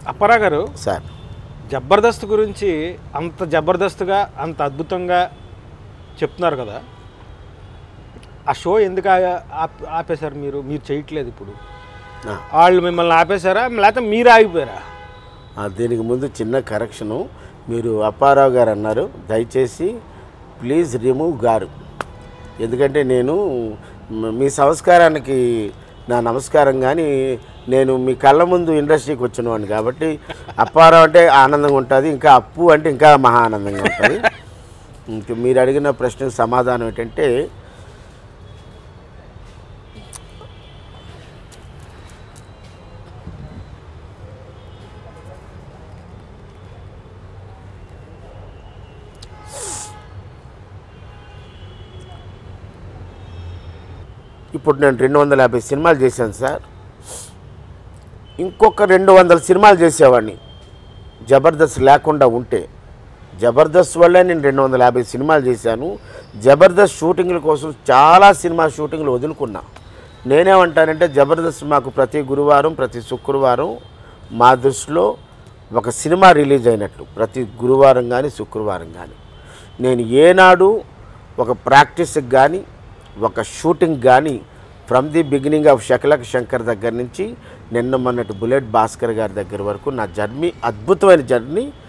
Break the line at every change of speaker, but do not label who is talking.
అప్పారా గారు
సార్
జబర్దస్త్ గురించి అంత జబర్దస్త్గా అంత అద్భుతంగా చెప్తున్నారు కదా ఆ షో ఎందుకు ఆ- ఆప్- ఆపేశారు మీరు మీరు చేయట్లేదు ఇప్పుడు
ఆ,
వాళ్ళు మిమ్మల్ని ఆపేశారా లేకపోతే మీరు ఆగిపోయారా
ఆ, దీనికి ముందు చిన్న కరెక్షను మీరు అప్పారావు గారు అన్నారు దయచేసి ప్లీజ్ రిమూవ్ గారు ఎందుకంటే నేను మ- మీ సంస్కారానికి నా నమస్కారం కానీ నేను మీ కళ్ళ ముందు ఇండస్ట్రీకి వచ్చినవాడిని కాబట్టి అప్పారావు అంటే ఆనందంగా ఉంటుంది ఇంకా అప్పు అంటే ఇంకా మహా ఆనందంగా ఉంటుంది ఇంక మీరు అడిగిన ప్రశ్నకు సమాధానం ఏంటంటే ఇప్పుడు నేను రెండు వందల యాభై సినిమాలు చేశాను సార్ ఇంకొక రెండు వందల సినిమాలు చేసేవాడిని జబర్దస్త్ లేకుండా ఉంటే జబర్దస్త్ వల్లే నేను రెండు వందల యాభై సినిమాలు చేశాను జబర్దస్త్ షూటింగ్ల కోసం చాలా సినిమా షూటింగ్లు వదులుకున్నా నేనేమంటానంటే జబర్దస్త్ మాకు ప్రతి గురువారం ప్రతి శుక్రవారం మా దృష్టిలో ఒక సినిమా రిలీజ్ అయినట్టు ప్రతి గురువారం కానీ శుక్రవారం కానీ నేను ఏనాడు ఒక ప్రాక్టీస్కి కానీ ఒక షూటింగ్ కానీ from the beginning of Shakalaka Shankar దగ్గర నుంచి నిన్న మొన్నటి బుల్లెట్ భాస్కర్ గారి దగ్గర వరకు నా జర్నీ అద్భుతమైన జర్నీ